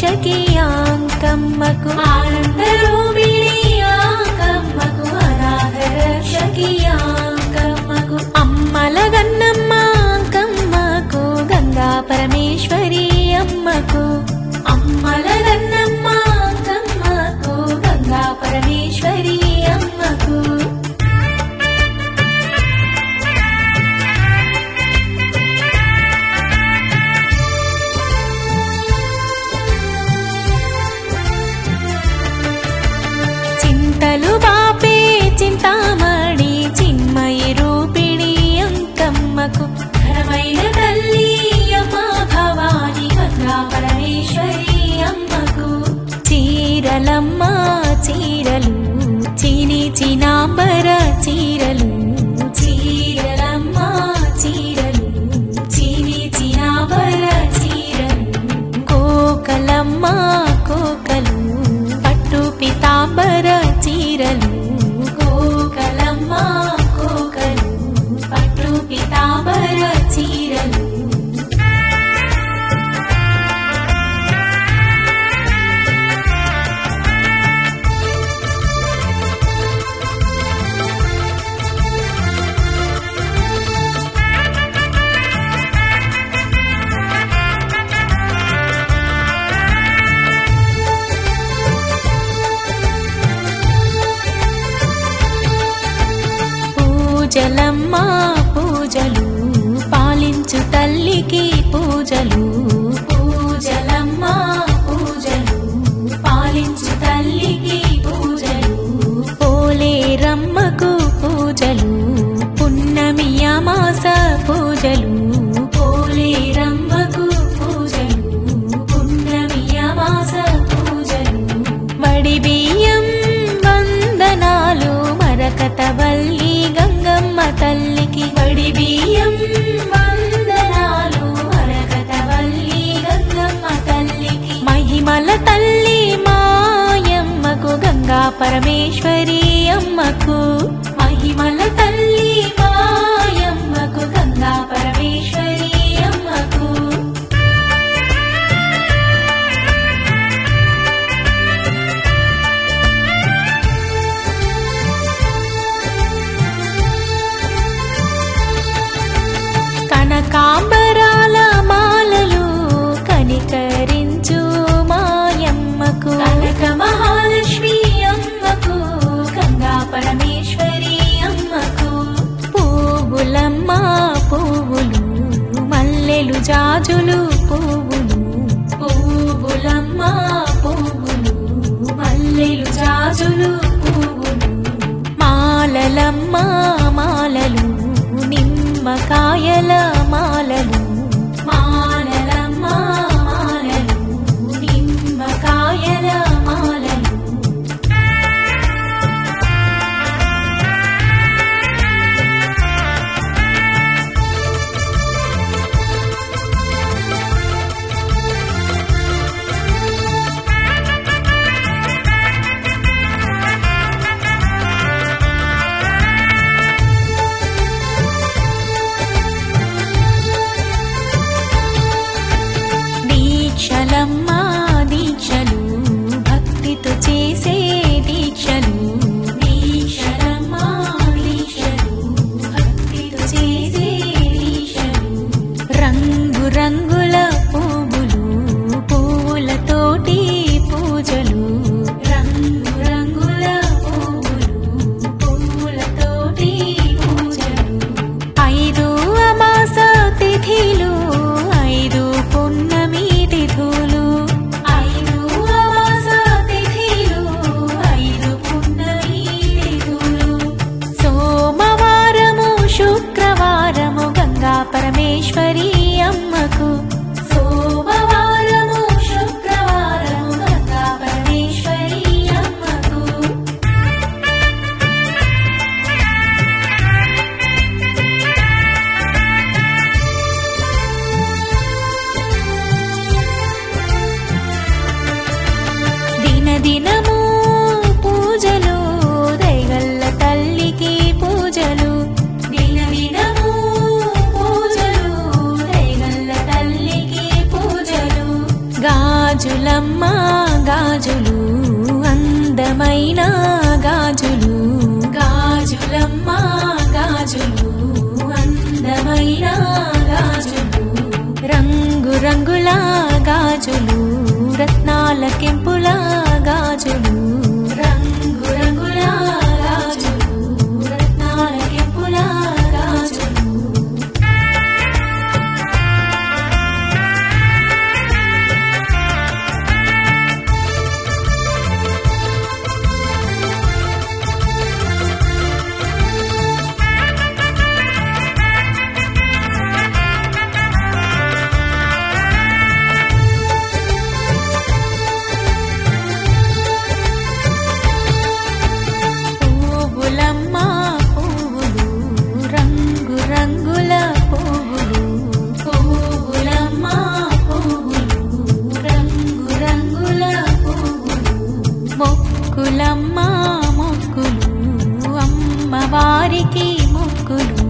రక్షకి ఆంకమ్మకు ఆనందరూపిణి ఆంకమ్మకు అనాథ రక్షకి ఆంకమ్మకు అమ్మల గన్నమ్మ ఆంకమ్మకు గంగా పరమేశ్వరి అమ్మకు అమ్మల గన్నమ్మ ఆంకమ్మకు గంగా పరమేశ్వరి అమ్మకు చింతలు బాపే చింతామణి చిన్మయి రూపిణి అంకమ్మకు ఘనమైన తల్లి అమ్మ భవాని గంగా పరమేశ్వరి అమ్మకు చీరలమ్మ చీరలు చీని చినాంబర చీరలు చీరలమ్మ చీరలు చీని చినాంబర చీరలు కోకలమ్మ కోకలు పట్టు పితాంబర చీరలు కోకలమ్మ కోకలు పట్టు పితాంబర చీరలు పూజలమ్మ పూజలు పాలించు తల్లికి పూజలు పూజలమ్మ పూజలు పాలించు తల్లికి పూజలు పోలేరమ్మకు పూజలు పున్నమి అమాస పూజలు పోలేరమ్మకు పూజలు పున్నమి అమాస పూజలు వడి బియ్యం వందనాలు మరకతవల్లి గంగమ్మ తల్లికి వడి బియ్యం వందనాలు మరకతవల్లి గంగమ్మ తల్లికి మహిమల తల్లి మాయమ్మకు గంగా పరమేశ్వరి అమ్మకు మహిమల తల్లి మాయమ్మకు గంగా పరమేశ్వరి అమ్మకు కనకాంబరాల మాలలు కనికరించు మాయమ్మకు కనక మహాలక్ష్మి అమ్మకు గంగా పరమేశ్వరి అమ్మకు పువ్వులమ్మ పువ్వులు మల్లెలు జాజులు పువ్వులు పువ్వులమ్మ పువ్వులు మల్లెలు జాజులు పువ్వులు మాలలమ్మ మాలలు నిమ్మకాయల మాలలు మాలలమ్మ మాలలు నిమ్మకాయల మాలలు అందమైన గాజులు గాజులమ్మ గాజులు అందమైన గాజులు రంగు రంగుల గాజులు రత్నాల కెంపుల గాజులు రంగు రంగుల గాజులు రత్నాల కెంపుల గాజులు పువ్వులమ్మ పువ్వులు రంగు రంగుల పువ్వులు పువ్వులమ్మ పువ్వులు రంగు రంగుల పువ్వులు మొక్కులమ్మ మొక్కులు అమ్మవారికి మొక్కులు